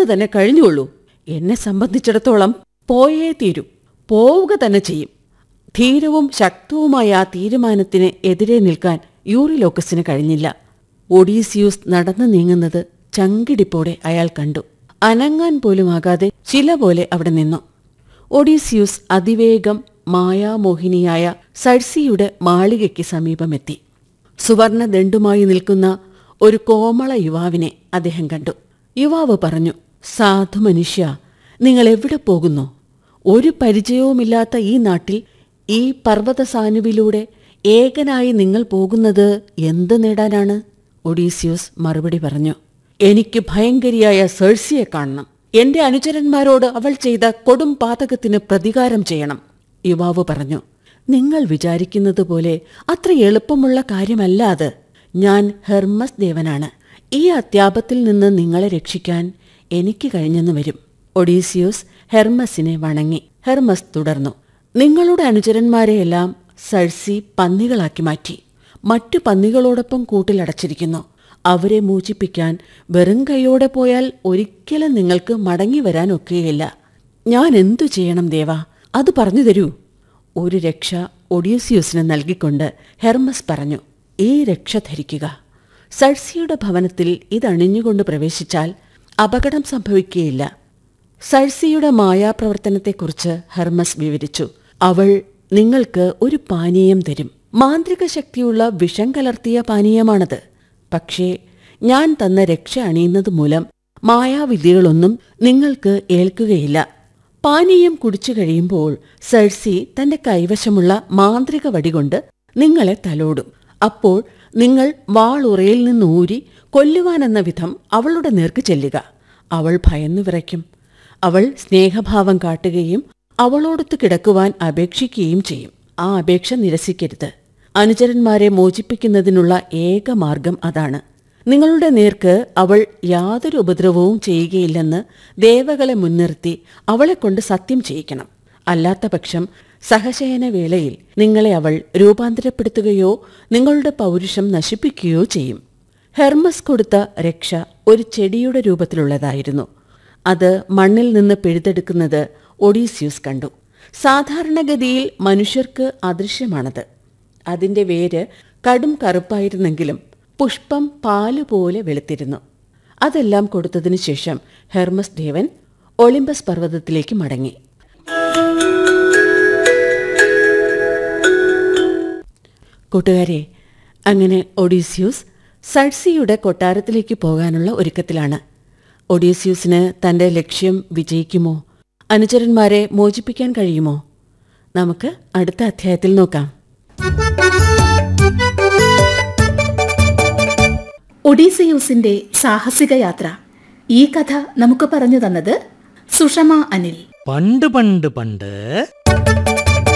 തന്നെ കഴിഞ്ഞുള്ളൂ എന്നെ സംബന്ധിച്ചിടത്തോളം പോയേ തീരൂ പോവുക തന്നെ ചെയ്യും ധീരവും ശക്തവുമായ ആ തീരുമാനത്തിന് എതിരെ നിൽക്കാൻ യൂറിലോക്കസിന് കഴിഞ്ഞില്ല ഒഡീസിയൂസ് നടന്നു നീങ്ങുന്നത് ചങ്കിടിപ്പോടെ അയാൾ കണ്ടു അനങ്ങാൻ പോലുമാകാതെ ശില പോലെ അവിടെ നിന്നു ഒഡീസിയൂസ് അതിവേഗം മായാമോഹിനിയായ സഴ്സിയുടെ മാളികയ്ക്ക് സമീപമെത്തി സുവർണ ദണ്ഡുമായി നിൽക്കുന്ന ഒരു കോമള യുവാവിനെ അദ്ദേഹം കണ്ടു യുവാവ് പറഞ്ഞു സാധു മനുഷ്യ നിങ്ങൾ എവിടെ പോകുന്നു ഒരു പരിചയവുമില്ലാത്ത ഈ നാട്ടിൽ ഈ പർവ്വതസാനുവിലൂടെ ഏകനായി നിങ്ങൾ പോകുന്നത് എന്ത് നേടാനാണ് ഒഡീസിയൂസ് മറുപടി പറഞ്ഞു എനിക്ക് ഭയങ്കരിയായ സേഴ്സിയെ കാണണം എന്റെ അനുചരന്മാരോട് അവൾ ചെയ്ത കൊടും പാതകത്തിന് പ്രതികാരം ചെയ്യണം യുവാവ് പറഞ്ഞു നിങ്ങൾ വിചാരിക്കുന്നത് പോലെ അത്ര എളുപ്പമുള്ള കാര്യമല്ല അത് ഞാൻ ഹെർമസ് ദേവനാണ് ഈ അത്യാപത്തിൽ നിന്ന് നിങ്ങളെ രക്ഷിക്കാൻ എനിക്ക് കഴിഞ്ഞെന്ന് വരും ഒഡീസിയൂസ് ഹെർമസിനെ വണങ്ങി ഹെർമസ് തുടർന്നു നിങ്ങളുടെ അനുചരന്മാരെയെല്ലാം സഴ്സി പന്നികളാക്കി മാറ്റി മറ്റു പന്നികളോടൊപ്പം കൂട്ടിലടച്ചിരിക്കുന്നു അവരെ മോചിപ്പിക്കാൻ വെറും കൈയോടെ പോയാൽ ഒരിക്കലും നിങ്ങൾക്ക് മടങ്ങി വരാൻ ഒക്കുകയില്ല ഞാൻ എന്തു ചെയ്യണം ദേവ അത് പറഞ്ഞു തരൂ ഒരു രക്ഷ ഒഡീസിയൂസിന് നൽകിക്കൊണ്ട് ഹെർമസ് പറഞ്ഞു ഈ രക്ഷ ധരിക്കുക സഴ്സിയുടെ ഭവനത്തിൽ ഇതണിഞ്ഞുകൊണ്ട് പ്രവേശിച്ചാൽ അപകടം സംഭവിക്കുകയില്ല സഴ്സിയുടെ മായാപ്രവർത്തനത്തെക്കുറിച്ച് ഹെർമസ് വിവരിച്ചു അവൾ നിങ്ങൾക്ക് ഒരു പാനീയം തരും മാന്ത്രിക ശക്തിയുള്ള വിഷം കലർത്തിയ പാനീയമാണത് പക്ഷേ ഞാൻ തന്ന രക്ഷ അണിയുന്നത് മൂലം മായാവിദ്യകളൊന്നും നിങ്ങൾക്ക് ഏൽക്കുകയില്ല പാനീയം കുടിച്ചു കഴിയുമ്പോൾ സഴ്സി തന്റെ കൈവശമുള്ള മാന്ത്രിക വടികൊണ്ട് നിങ്ങളെ തലോടും അപ്പോൾ നിങ്ങൾ വാളുറയിൽ നിന്നൂരി കൊല്ലുവാനെന്ന വിധം അവളുടെ നേർക്ക് ചെല്ലുക അവൾ ഭയന്നു വിറയ്ക്കും അവൾ സ്നേഹഭാവം കാട്ടുകയും അവളോടൊത്ത് കിടക്കുവാൻ അപേക്ഷിക്കുകയും ചെയ്യും ആ അപേക്ഷ നിരസിക്കരുത് അനുചരന്മാരെ മോചിപ്പിക്കുന്നതിനുള്ള ഏക മാർഗം അതാണ് നിങ്ങളുടെ നേർക്ക് അവൾ യാതൊരു ഉപദ്രവവും ചെയ്യുകയില്ലെന്ന് ദേവകളെ മുൻനിർത്തി അവളെക്കൊണ്ട് സത്യം ചെയ്യിക്കണം അല്ലാത്ത പക്ഷം സഹശയന വേളയിൽ നിങ്ങളെ അവൾ രൂപാന്തരപ്പെടുത്തുകയോ നിങ്ങളുടെ പൗരുഷം നശിപ്പിക്കുകയോ ചെയ്യും ഹെർമസ് കൊടുത്ത രക്ഷ ഒരു ചെടിയുടെ രൂപത്തിലുള്ളതായിരുന്നു അത് മണ്ണിൽ നിന്ന് പിഴുതെടുക്കുന്നത് ഒഡീസ്യൂസ് കണ്ടു സാധാരണഗതിയിൽ മനുഷ്യർക്ക് അദൃശ്യമാണത് അതിന്റെ വേര് കടും കറുപ്പായിരുന്നെങ്കിലും പുഷ്പം പാലുപോലെ വെളുത്തിരുന്നു അതെല്ലാം കൊടുത്തതിനു ശേഷം ഹെർമസ് ദേവൻ ഒളിമ്പസ് പർവ്വതത്തിലേക്ക് മടങ്ങി കൂട്ടുകാരെ അങ്ങനെ ഒഡീസ്യൂസ് സഴ്സിയുടെ കൊട്ടാരത്തിലേക്ക് പോകാനുള്ള ഒരുക്കത്തിലാണ് ഒഡീസ്യൂസിന് തന്റെ ലക്ഷ്യം വിജയിക്കുമോ അനുചരന്മാരെ മോചിപ്പിക്കാൻ കഴിയുമോ നമുക്ക് അടുത്ത അധ്യായത്തിൽ നോക്കാം ഒഡീസിയൂസിന്റെ സാഹസിക യാത്ര ഈ കഥ നമുക്ക് പറഞ്ഞു തന്നത് സുഷമ അനിൽ പണ്ട് പണ്ട് പണ്ട്